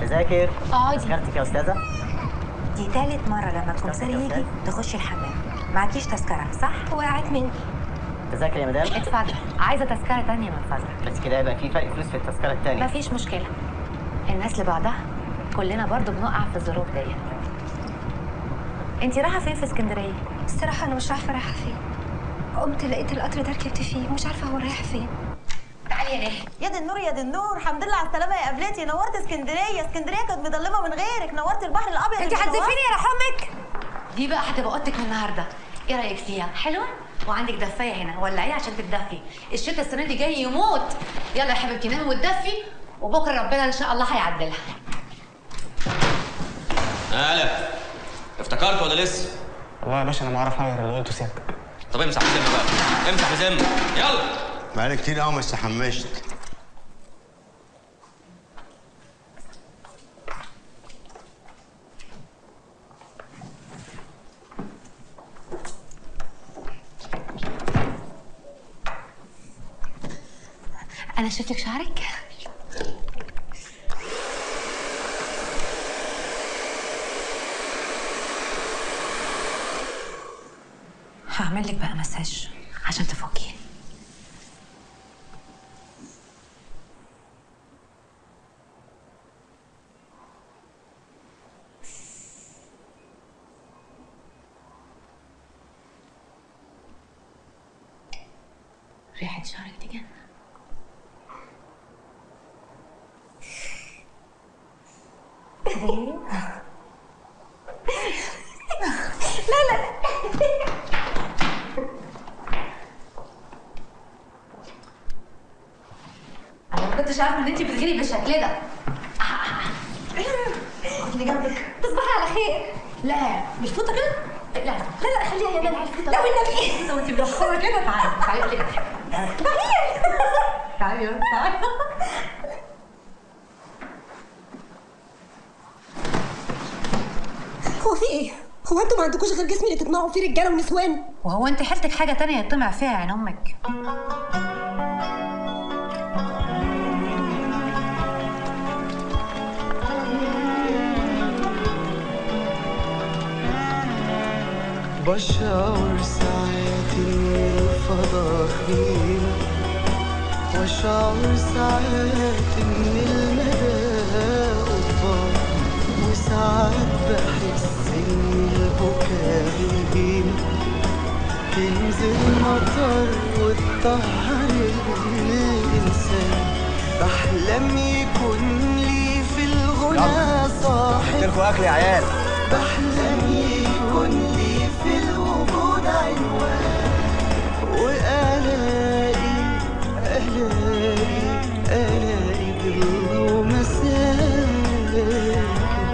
تذاكر اقعدي تذكرتك يا استاذه دي تالت مرة لما الكمثري يجي تخشي الحمام معكيش تذكرة صح؟ وقعت مني تذاكر يا مدام اتفضل عايزة تذكرة تانية من فضلك بس كده يبقى في فرق فلوس في التذكره الثانيه مفيش مشكلة الناس لبعضها كلنا برضو بنقع في الظروف دي انتي رايحة فين في اسكندرية؟ الصراحه انا مش عارفه رايحه فين قمت لقيت القطر ده ركبت فيه ومش عارفه هو رايح فين تعالي يا نهى يا دي النور يا دي النور الحمد لله على السلامه يا قبلتي نورت اسكندريه اسكندريه كانت مظلمه من غيرك نورت البحر الابيض انتي اللي هتزفيني يا رحمك دي بقى هتبقى اوضتك من النهارده ايه رايك فيها حلوه وعندك دفايه هنا ولعيها عشان تتدفي الشتا السنه دي جاي يموت يلا يا حبيبتي نامي وتدفي وبكره ربنا ان شاء الله هيعدلها هلا افتكرت ولا لسه؟ والله يا باشا انا ما اعرف حاجه غير اللي قلته سيادتك طب امسح بذمه بقى امسح بذمه يلا بقالي كتير قوي ما استحمشت انا شفت لك شعرك هعمل لك بقى مساج عشان تفكي ريحة شعرك دي جنة انا ما كنتش عارفه ان انت بتغيري بالشكل ده اللي جنبك تصبحي على خير لا مش فوطه كده لا لا لا لا خليها يا لا نهى الفوطه لا والنبي لو انت مدخله كده تعالي تعالي اقول لك تعالي تعالي تعالي هو في ايه هو انتوا ما عندكوش غير جسم اللي تطمعوا فيه رجاله ونسوان وهو انت حيلتك حاجه تانية يطمع فيها عين امك بشعر ساعات إن الفضا خير واشعر ساعات إن المدى قضبان وساعات بحس إن البكاء هين تنزل مطر وتطهر الإنسان بحلم يكون لي في الغنى صاحب لكم اكل يا عيال بحلم يكون لي في الوجود عنوان وألاقي ألاقي ألاقي ظل ومساكن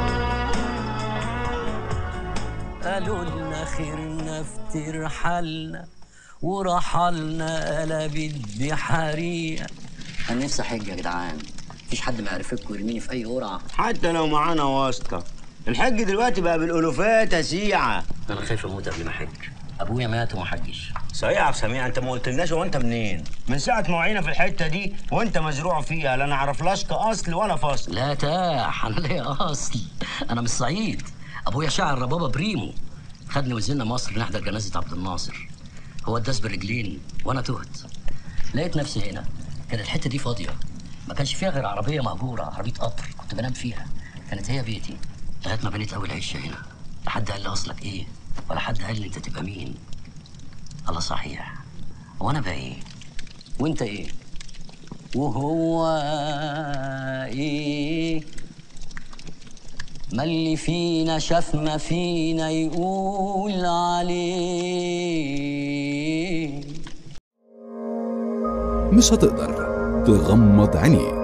قالوا لنا خيرنا في ترحلنا ورحلنا قلبت بحريقة انا نفسي احج يا جدعان مفيش حد ما يعرفك ويرميني في اي قرعه حتى لو معانا واسطه الحج دلوقتي بقى بالالوفات يا سيعه انا خايف اموت قبل ما احج ابويا مات وما حجش صحيح يا عبد سميع انت ما قلتلناش هو انت منين من ساعه ما وعينا في الحته دي وانت مزروع فيها لا نعرفلاش كاصل ولا فصل لا تاح انا ليا اصل انا من الصعيد ابويا شاعر ربابه بريمو خدني ونزلنا مصر نحضر جنازه عبد الناصر هو اتداس بالرجلين وانا تهت لقيت نفسي هنا كانت الحته دي فاضيه ما كانش فيها غير عربيه مهجوره عربيه قطر كنت بنام فيها كانت هي بيتي لغايه ما بنيت اول عشه هنا لا حد قال لي اصلك ايه ولا حد قال لي انت تبقى مين الله صحيح وانا بقى ايه وانت ايه وهو ايه ما اللي فينا شاف ما فينا يقول عليه مش هتقدر تغمض عينيك